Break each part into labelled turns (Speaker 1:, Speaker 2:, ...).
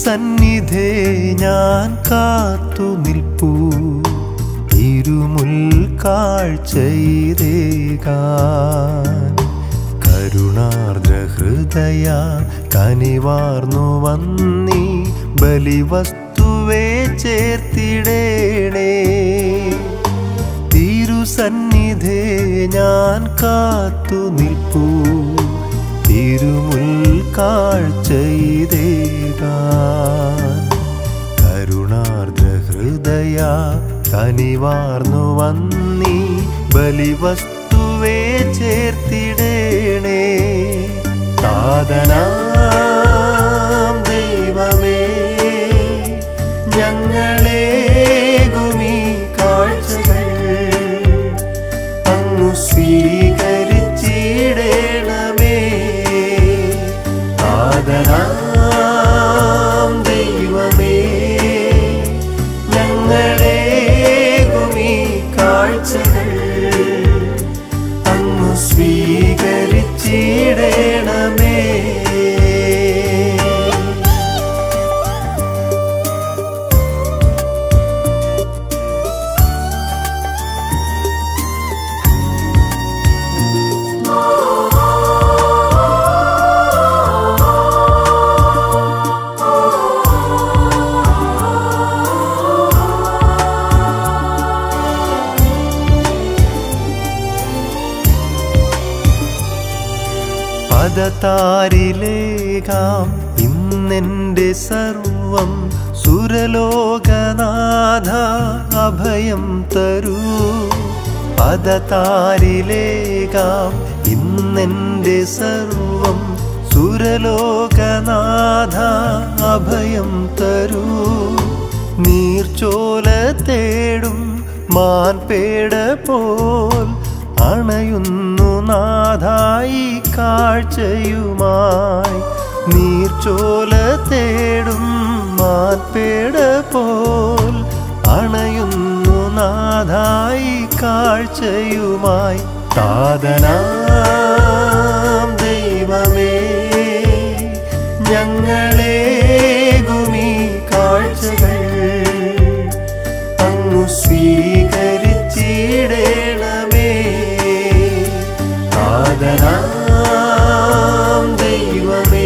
Speaker 1: തിരുസന്നിധേ ഞാൻ കാത്തു നിൽപ്പൂ ഇരുമുൽ കാഴ്ചയിരേകാൻ കരുണാർദ്ര ഹൃദയ കനിവാർന്നു വന്നീ ബലിവസ്തുവേ ചേർത്തിടേണേ തിരുസന്നിധേ ഞാൻ കാത്തു നിൽപ്പൂ തിരുമുൽ കാഴ്ചയിതേകാൻ കരുണാർദ്ര ഹൃദയ കനിവാർന്നു വന്നീ ബലിവസ്തുവേ ചേർത്തിടേണേ താതനാം ദൈവമേ ഞങ്ങളെ ഗുമി കാഴ്ചകൾ അങ്ങു സ്വീകരിച്ചിടേണമേ ആദരാം ദൈവമേ ഞങ്ങളെ ഗുമി കാഴ്ചകൾ അങ്ങു സ്വീകരിച്ചിടേണമേ പദതാരിലേകാം ഇന്നെൻ്റെ സർവം സുരലോകനാഥ അഭയം തരൂ പദതാരിലേകാം ഇന്നെൻ്റെ സർവം സുരലോകനാഥ അഭയം തരൂ നീർച്ചോല തേടും മാൻപേട പോൽ അണയുന്നു നാഥായി കാഴ്ചയുമായി നീർച്ചോല തേടും മാൻപേട പോൽ അണയുന്നു നാഥായി കാഴ്ചയുമായി താതനാം ദൈവമേ ഞങ്ങളെ ഗുമി കാഴ്ചകൾ അങ്ങു സ്വീകരിച്ചിടേണമേ ആദരാം ദൈവമേ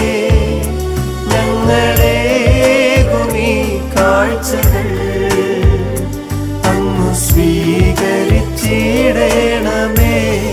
Speaker 1: ഞങ്ങളെ ഗുമി കാഴ്ചകൾ അങ്ങു സ്വീകരിച്ചിടേണമേ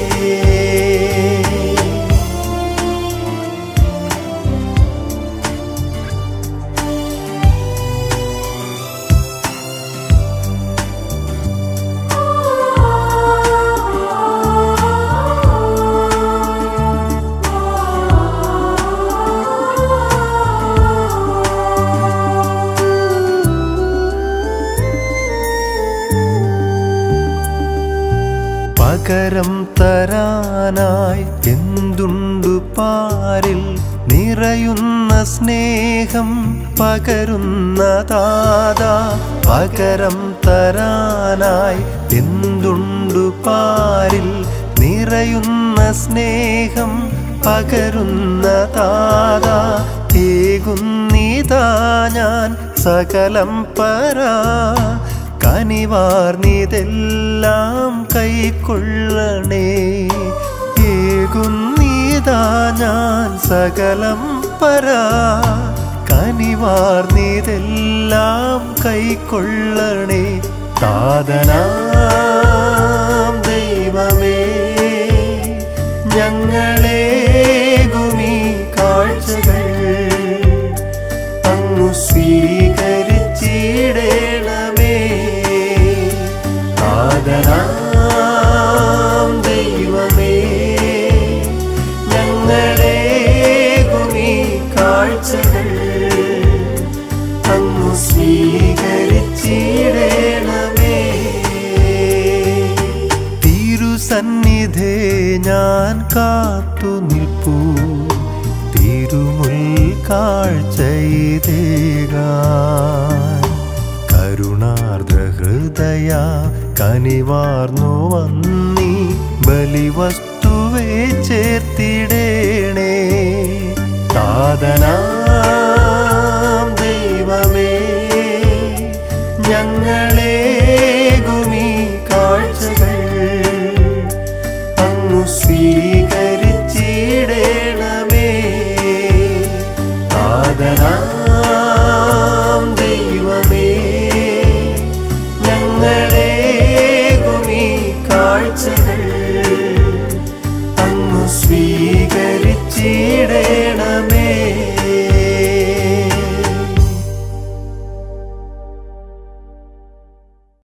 Speaker 1: പകരം തരാനായി എന്തുണ്ടു പാരിൽ നിറയുന്ന സ്നേഹം പകരുന്ന താതാ പകരം തരാനായി എന്തുണ്ടു പാരിൽ നിറയുന്ന സ്നേഹം പകരുന്ന താതാ ഏകുന്നിതാ ഞാൻ സകലം പരാ കനിവാർന്നിതെല്ലാം കൈക്കൊള്ളണേ ഏകുന്നീതാ ഞാൻ സകലം പരാ കനിവാർന്നിതെല്ലാം കൈക്കൊള്ളണേ താതനാം ദൈവമേ ഞങ്ങളെ ഗുമി കാഴ്ചകൾ അങ്ങു സ്വീകരിച്ചിടേണമേ ആദരാം ദൈവമേ ഞങ്ങളെ ഗുമി കാഴ്ചകൾ അങ്ങു സ്വീകരിച്ചിടേണമേ തിരുസന്നിധേ ഞാൻ കാത്തു നിൽപ്പൂ തിരുമുൽ കാഴ്ചയിതേകാൻ കരുണാർദ്ര ഹൃദയ കനിവാർന്നു വന്നീ ബലിവസ്തുവേ ചേർത്തിടേണേ താതനാം ഞങ്ങളെ